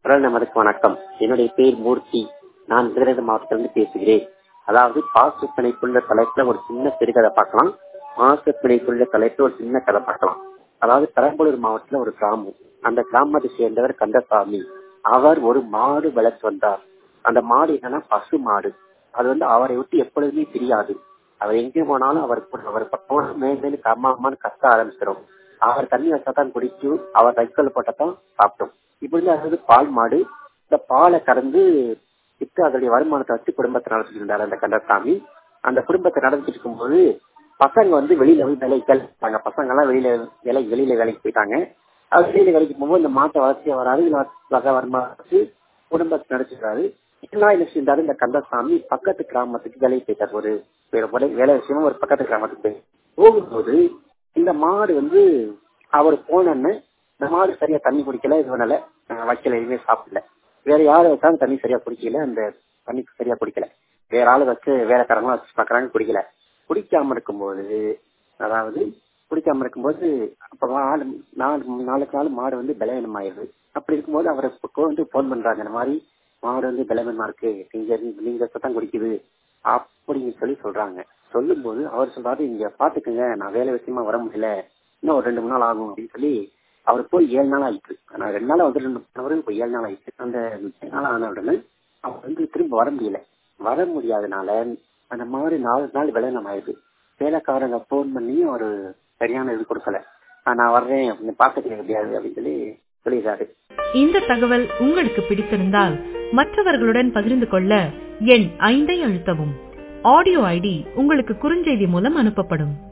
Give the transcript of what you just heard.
குரல் நமதுக்கு வணக்கம் என்னுடைய பேர் மூர்த்தி நான் விருதுநகர் மாவட்டத்திலிருந்து பேசுகிறேன் அதாவது பாசு பிணைப்புள்ள தலைப்புல ஒரு சின்ன சிறுகதை பார்க்கலாம் மாசு பிணைப்புள்ள தலைப்புல ஒரு சின்ன கதை பார்க்கலாம் அதாவது பெரம்பலூர் மாவட்டத்துல ஒரு கிராமம் அந்த கிராமத்தை சேர்ந்தவர் கந்தசாமி அவர் ஒரு மாடு வளர்த்து வந்தார் அந்த மாடு என்னன்னா பசு மாடு அது வந்து அவரை விட்டு எப்பொழுதுமே தெரியாது அவர் எங்கே போனாலும் அவர் அவர் பக்கம் மேலும் அம்மா அம்மான்னு கத்த ஆரம்பிச்சிடும் அவர் தண்ணி வச்சா தான் குடிக்கும் அவர் ரைக்கல் போட்டதான் சாப்பிட்டோம் இப்படி அதாவது பால் மாடு இந்த பாலை கறந்து வித்து அதனுடைய வருமானத்தை வச்சு குடும்பத்தை நடத்திட்டு இருந்தார் அந்த கந்தசாமி அந்த குடும்பத்தை நடத்திட்டு இருக்கும்போது பசங்க வந்து வெளியில போய் வேலைக்கு கிளம்பிட்டாங்க பசங்க எல்லாம் வெளியில வேலை வெளியில வேலைக்கு போயிட்டாங்க அது வெளியில வேலைக்கு போகும்போது இந்த மாட்டை வளர்ச்சி வராது வகை வருமானம் வச்சு குடும்பத்தை நடத்திடுறாரு என்ன என்ன செஞ்சாரு இந்த கந்தசாமி பக்கத்து கிராமத்துக்கு வேலைக்கு போயிட்டார் ஒரு வேலை விஷயமா ஒரு பக்கத்து கிராமத்துக்கு போய் போகும்போது இந்த மாடு வந்து அவர் போனன்னு இந்த மாடு சரியா தண்ணி குடிக்கல இது பண்ணல வைக்கல எதுவுமே சாப்பிடல வேற யாரு வச்சாலும் தண்ணி சரியா குடிக்கல அந்த தண்ணி சரியா குடிக்கல வேற ஆளு வச்சு வேலைக்காரங்களும் வச்சு பாக்குறாங்க குடிக்கல குடிக்காம இருக்கும்போது அதாவது குடிக்காம இருக்கும்போது அப்ப நாலு நாலு நாளுக்கு நாள் மாடு வந்து பலவீனம் ஆயிடுது அப்படி இருக்கும்போது அவரை வந்து போன் பண்றாங்க இந்த மாதிரி மாடு வந்து பலவீனமா இருக்கு நீங்க நீங்க சத்தம் குடிக்குது அப்படின்னு சொல்லி சொல்றாங்க சொல்லும் போது அவர் சொல்றாரு இங்க பாத்துக்கோங்க நான் வேலை விஷயமா வர முடியல இன்னும் ஒரு ரெண்டு மூணு நாள் ஆகும் அப்படின்னு சொல்லி அவர் போய் ஏழு நாள் ஆயிட்டு ஆனா ரெண்டு நாள் வந்து ரெண்டு மூணு இப்போ ஏழு நாள் ஆயிடுச்சு அந்த ஏழு நாள் ஆன உடனே அவர் வந்து திரும்ப வர முடியல வர முடியாதனால அந்த மாதிரி நாலு நாள் விளையாடம் ஆயிடுது வேலைக்காரங்க போன் பண்ணியும் அவர் சரியான இது கொடுக்கல நான் வர்றேன் அப்படின்னு பாத்துக்க முடியாது அப்படின்னு சொல்லி சொல்லிடுறாரு இந்த தகவல் உங்களுக்கு பிடித்திருந்தால் மற்றவர்களுடன் பகிர்ந்து கொள்ள எண் ஐந்தை அழுத்தவும் ஆடியோ ஐடி உங்களுக்கு குறுஞ்செய்தி மூலம் அனுப்பப்படும்